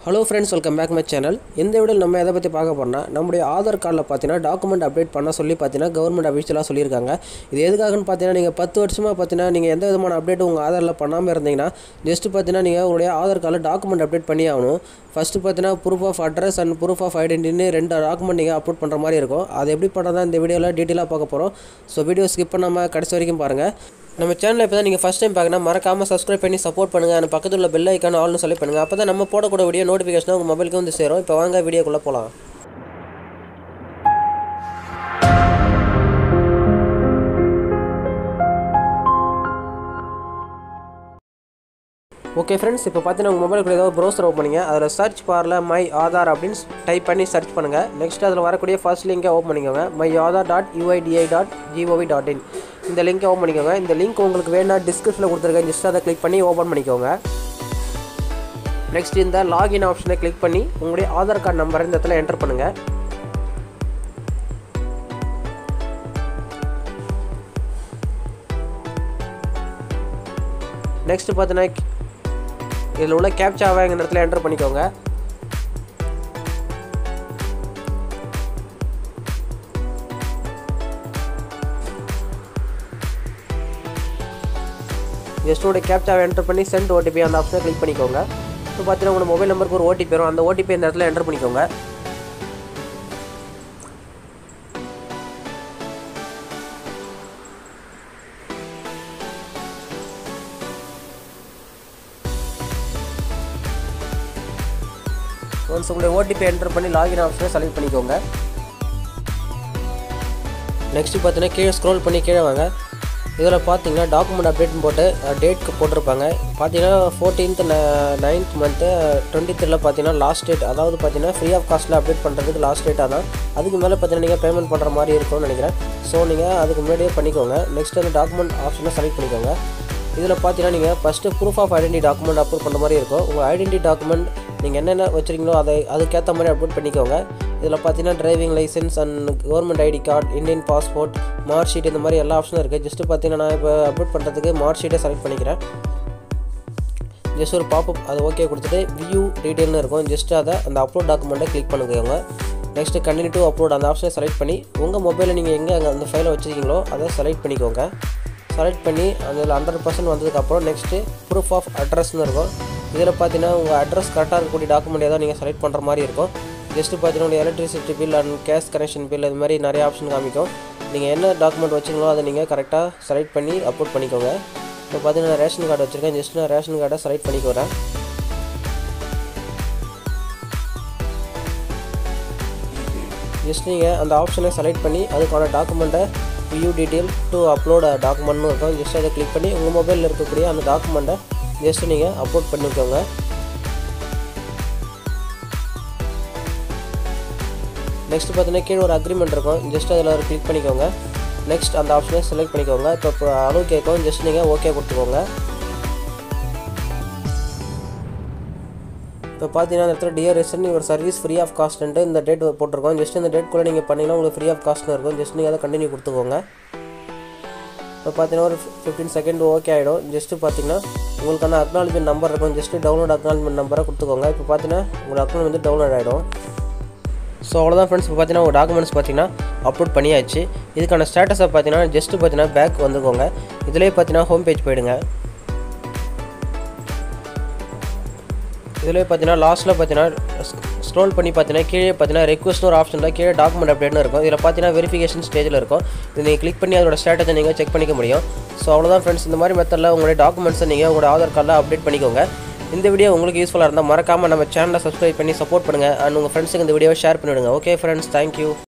hello friends welcome back my channel இந்த வீடியோவில் நம்ம எதை பற்றி பார்க்க போறோம்னா நம்முடைய ஆதார் கார்டில் பார்த்தீங்கன்னா டாக்குமெண்ட் அப்டேட் பண்ண சொல்லி பார்த்தீங்கன்னா கவர்மெண்ட் அஃபீஷியலாக சொல்லியிருக்காங்க இது எதுக்காகன்னு பார்த்தீங்கன்னா நீங்கள் பத்து வருஷமாக பார்த்தீங்கன்னா நீங்கள் எந்த விதமான அப்டேட் உங்கள் ஆதாரில் பண்ணாமல் இருந்தீங்கன்னா ஜஸ்ட் பார்த்தீங்கன்னா நீங்கள் உங்களுடைய ஆதார் கார்டில் டாக்குமெண்ட் அப்டேட் பண்ணி ஆகணும் ஃபஸ்ட்டு பார்த்தீங்கன்னா proof of address and proof of ஐடென்டிட்டின்னு ரெண்டு டாக்குமெண்ட் நீங்கள் அப்லோட் பண்ணுற மாதிரி இருக்கும் அது எப்படி பண்ணுறதா இந்த வீடியோவில் டீட்டெயிலாக பார்க்க போகிறோம் ஸோ வீடியோ ஸ்கிப் பண்ணாமல் கடைசி வரைக்கும் பாருங்கள் நம்ம சேனலில் இப்போ தான் நீங்கள் ஃபஸ்ட் டைம் பார்க்கணும் மறக்காமல் சப்ஸ்கிரைப் பண்ணி சப்போர்ட் பண்ணுங்கள் அந்த பக்கத்தில் உள்ள பெல் ஐக்கான ஆல்னு சொல்லி பண்ணுங்கள் அப்போ தான் நம்ம போடக்கூடிய வீடியோ நோட்டிஃபிகேஷன் உங்கள் மொபைலுக்கு வந்து சேரும் இப்போ வாங்க வீடியோக்குள்ளே போகலாம் ஓகே ஃப்ரெண்ட்ஸ் இப்போ பார்த்தீங்கன்னா உங்கள் மொபைலுக்கு ஏதாவது ப்ரௌசர் ஓப்பன் பண்ணிங்க அதில் சர்ச் பாரில் மை ஆதார் அப்படின்னு டைப் பண்ணி சர்ச் பண்ணுங்கள் நெக்ஸ்ட் அதில் வரக்கூடிய ஃபர்ஸ்ட் லிங்கை ஓப்பன் பண்ணிக்கோங்க my Aadhaar dot UIDAI dot GOV dot in இந்த லிங்கை ஓப்பன் பண்ணிக்கோங்க இந்த லிங்க் உங்களுக்கு வேணா டிஸ்கிரிப்ஷனில் கொடுத்துருக்கேன் ஜஸ்ட் அதை கிளிக் பண்ணி ஓப்பன் பண்ணிக்கோங்க நெக்ஸ்ட் இந்த லாகின் ஆப்ஷனை கிளிக் பண்ணி உங்களுடைய ஆதார் கார்டு நம்பரை இந்த இடத்துல என்டர் பண்ணுங்கள் நெக்ஸ்ட் பார்த்தீங்கன்னா இதில் உள்ள கேப்சாவை இந்த இடத்துல என்டர் பண்ணிக்கோங்க ஜஸ்ட்டோட கேப்சாவை என்டர் பண்ணி சென்ட் ஓடிபி அந்த ஆப்ஷனை கிளிக் பண்ணிக்கோங்க இப்போ பார்த்தீங்கன்னா உங்கள் மொபைல் நம்பருக்கு ஒரு ஓடிபி வரும் அந்த ஓடிபி இந்த இடத்துல என்டர் பண்ணிக்கோங்க ஒன்ஸ் உங்களுடைய ஓடிபி என்டர் பண்ணி லாகின் ஆப்ஷனை செலக்ட் பண்ணிக்கோங்க நெக்ஸ்ட் பார்த்தீங்கன்னா கீழே ஸ்க்ரோல் பண்ணி கீழே வாங்க இதில் பார்த்தீங்கன்னா டாக்குமெண்ட் அப்டேட்னு போட்டு டேட்க்கு போட்டிருப்பாங்க பார்த்தீங்கன்னா ஃபோர்டீன்த் நைன்த் மந்த்து டுவெண்ட்டி த்ரீல பார்த்தீங்கன்னா லாஸ்ட் டேட் அதாவது பார்த்தீங்கன்னா ஃப்ரீ ஆஃப் காஸ்ட்டில் அப்டேட் பண்ணுறதுக்கு லாஸ்ட் டேட்டாக தான் அதுக்கு மேலே பார்த்தீங்கன்னா நீங்கள் பேமெண்ட் பண்ணுற மாதிரி இருக்கும்னு நினைக்கிறேன் ஸோ நீங்கள் அதுக்கு முன்னாடியே பண்ணிக்கோங்க நெக்ஸ்ட் அந்த டாக்குமெண்ட் ஆப்ஷனை செலக்ட் பண்ணிக்கோங்க இதில் பார்த்தீங்கன்னா நீங்கள் first proof of identity document upload பண்ணுற மாதிரி இருக்கும் உங்கள் ஐடென்டி டாக்குமெண்ட் நீங்கள் என்னென்ன வச்சுருக்கீங்களோ அதை அதுக்கேற்ற மாதிரி அப்லோட் பண்ணிக்கோங்க இதில் பார்த்தீங்கன்னா driving licence and government ID card Indian passport mark sheet இந்த மாதிரி எல்லா ஆப்ஷனும் இருக்குது ஜஸ்ட்டு பார்த்தீங்கன்னா நான் இப்போ அப்லோட் பண்ணுறதுக்கு மார்க் ஷீட்டை செலக்ட் பண்ணிக்கிறேன் ஜஸ்ட் ஒரு பாப்பப் அது ஓகே கொடுத்துட்டு வியூ டீட்டெயில்னு இருக்கும் ஜஸ்ட் அதை அந்த அப்லோட் டாக்குமெண்ட்டை கிளிக் பண்ணிக்கோங்க நெக்ஸ்ட்டு கண்டினியூ டு அப்லோட் அந்த ஆப்ஷனை செலக்ட் பண்ணி உங்கள் மொபைலில் நீங்கள் எங்கே அங்கே அந்த ஃபைலை வச்சுருக்கீங்களோ அதை செலக்ட் பண்ணிக்கோங்க செலக்ட் பண்ணி அதில் ஹண்ட்ரட் பர்சன்ட் வந்ததுக்கப்புறம் நெக்ஸ்ட்டு ப்ரூஃப் ஆஃப் அட்ரஸ்னு இருக்கும் இதில் பார்த்தீங்கன்னா உங்கள் அட்ரஸ் கரெக்டாக இருக்கக்கூடிய டாக்குமெண்ட் ஏதாவது நீங்கள் செலக்ட் பண்ணுற மாதிரி இருக்கும் ஜஸ்ட்டு பார்த்தீங்கன்னா உங்கள் electricity bill and gas connection bill இது மாதிரி நிறைய ஆப்ஷன் காமிக்கும் நீங்கள் என்ன டாக்குமெண்ட் வச்சிங்களோ அதை நீங்கள் கரெக்டாக செலக்ட் பண்ணி அப்லோட் பண்ணிக்கோங்க இப்போ பார்த்தீங்கன்னா ரேஷன் கார்டு வச்சுருக்கேன் ஜஸ்ட் நான் ரேஷன் கார்டை செலக்ட் பண்ணிக்கிறேன் ஜஸ்ட் நீங்கள் அந்த ஆப்ஷனை செலக்ட் பண்ணி அதுக்கான டாக்குமெண்ட்டை வியூ டீட்டெயில் டு அப்லோட் டாக்குமெண்ட்னு இருக்கும் ஜஸ்ட் அதை கிளிக் பண்ணி உங்கள் மொபைலில் இருக்கக்கூடிய அந்த டாக்குமெண்ட்டை ஜஸ்ட் நீங்கள் அப்லோட் பண்ணிக்கோங்க நெக்ஸ்ட் பார்த்தீங்கன்னா கீழே ஒரு அக்ரிமெண்ட் இருக்கும் ஜஸ்ட் அதில் ஒரு கிளிக் பண்ணிக்கோங்க நெக்ஸ்ட் அந்த ஆப்ஷனை செலக்ட் பண்ணிக்கோங்க இப்போ இப்போ அளவு கேட்கும் ஜஸ்ட் நீங்கள் ஓகே கொடுத்துக்கோங்க இப்போ பார்த்தீங்கன்னா இந்த இடத்துல dear resident your service free of காஸ்ட்ன்ட்டு இந்த டேட் போட்டிருக்கோம் ஜஸ்ட் இந்த டேட்குள்ளே நீங்கள் பண்ணிங்கன்னா உங்களுக்கு ஃப்ரீ ஆஃப் காஸ்ட்னு இருக்கும் ஜஸ்ட் நீங்கள் அதை கண்டினியூ கொடுத்துக்கோங்க இப்போ பார்த்தீங்கன்னா ஒரு ஃபிஃப்டீன் செகண்ட் ஓகே ஆகிடும் ஜஸ்ட்டு பார்த்தீங்கன்னா உங்களுக்கான அக்னாலஜ்மெண்ட் நம்பர் இருக்கும் ஜஸ்ட்டு டவுன்லோட் அக்னாலஜ்மெண்ட் நம்பரை கொடுத்துக்கோங்க இப்போ பார்த்தீங்கன்னா உங்களுக்கு அக்கௌண்ட் வந்து டவுன்லோட் ஆகிடும் ஸோ அவ்வளோதான் ஃப்ரெண்ட்ஸ் இப்போ பார்த்தீங்கன்னா உங்கள் டாக்குமெண்ட்ஸ் பார்த்தீங்கன்னா அப்லோட் பண்ணியாச்சு இதுக்கான ஸ்டேட்டஸை பார்த்தீங்கன்னா ஜஸ்ட்டு பார்த்தீங்கன்னா பேக் வந்துக்கோங்க இதிலே பார்த்தீங்கன்னா ஹோம் பேஜ் போயிடுங்க இதில் பார்த்தீங்கன்னா லாஸ்ட்டில் பார்த்தீங்கன்னா ஸ்க்ரோல் பண்ணி பார்த்தீங்கன்னா கீழே பார்த்தீங்கன்னா ரெக்வஸ்ட்னு ஒரு ஆப்ஷனில் கீழே டாக்குமெண்ட் அப்டேட்னு இருக்கும் இதில் பார்த்தீங்கன்னா வெரிஃபிகேஷன் ஸ்டேஜில் இருக்கும் இது நீங்கள் கிளிக் பண்ணி அதோட ஸ்டேட்டஸை நீங்கள் செக் பண்ணிக்க முடியும் ஸோ அவ்வளோதான் ஃப்ரெண்ட்ஸ் இந்த மாதிரி மெத்தடில் உங்களுடைய டாக்குமெண்ட்ஸை நீங்கள் உங்களோட ஆதார் கார்டில் அப்டேட் பண்ணிக்கோங்க இந்த வீடியோ உங்களுக்கு யூஸ்ஃபுல்லாக இருந்தால் மறக்காமல் நம்ம சேனலை சப்ஸ்கிரைப் பண்ணி சப்போர்ட் பண்ணுங்கள் அண்ட் உங்கள் ஃப்ரெண்ட்ஸுக்கு இந்த வீடியோவை ஷேர் பண்ணிவிடுங்க ஓகே ஃப்ரெண்ட்ஸ் தேங்க்யூ